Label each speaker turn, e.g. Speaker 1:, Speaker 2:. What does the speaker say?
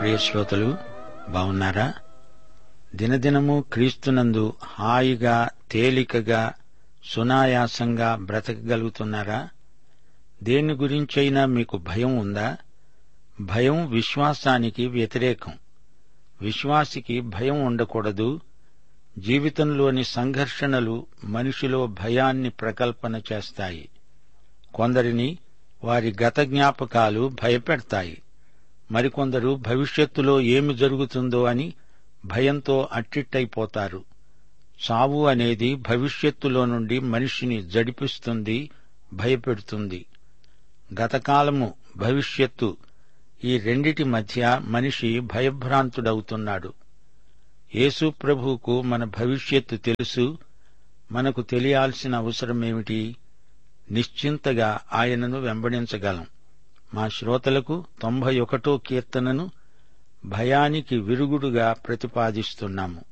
Speaker 1: ప్రియ శ్రోతలు బాగున్నారా దినదినము క్రీస్తునందు హాయిగా తేలికగా సునాయాసంగా బ్రతకగలుగుతున్నారా దేని గురించైనా మీకు భయం ఉందా భయం విశ్వాసానికి వ్యతిరేకం విశ్వాసికి భయం ఉండకూడదు జీవితంలోని సంఘర్షణలు మనిషిలో భయాన్ని ప్రకల్పన చేస్తాయి కొందరిని వారి గత జ్ఞాపకాలు భయపెడతాయి మరికొందరు భవిష్యత్తులో ఏమి జరుగుతుందో అని భయంతో అట్టిట్టయిపోతారు చావు అనేది భవిష్యత్తులో నుండి మనిషిని జడిపిస్తుంది భయపెడుతుంది గతకాలము భవిష్యత్తు ఈ రెండిటి మధ్య మనిషి భయభ్రాంతుడవుతున్నాడు యేసు ప్రభువుకు మన భవిష్యత్తు తెలుసు మనకు తెలియాల్సిన అవసరమేమిటి నిశ్చింతగా ఆయనను వెంబడించగలం మా శ్రోతలకు తొంభై ఒకటో కీర్తనను భయానికి విరుగుడుగా ప్రతిపాదిస్తున్నాము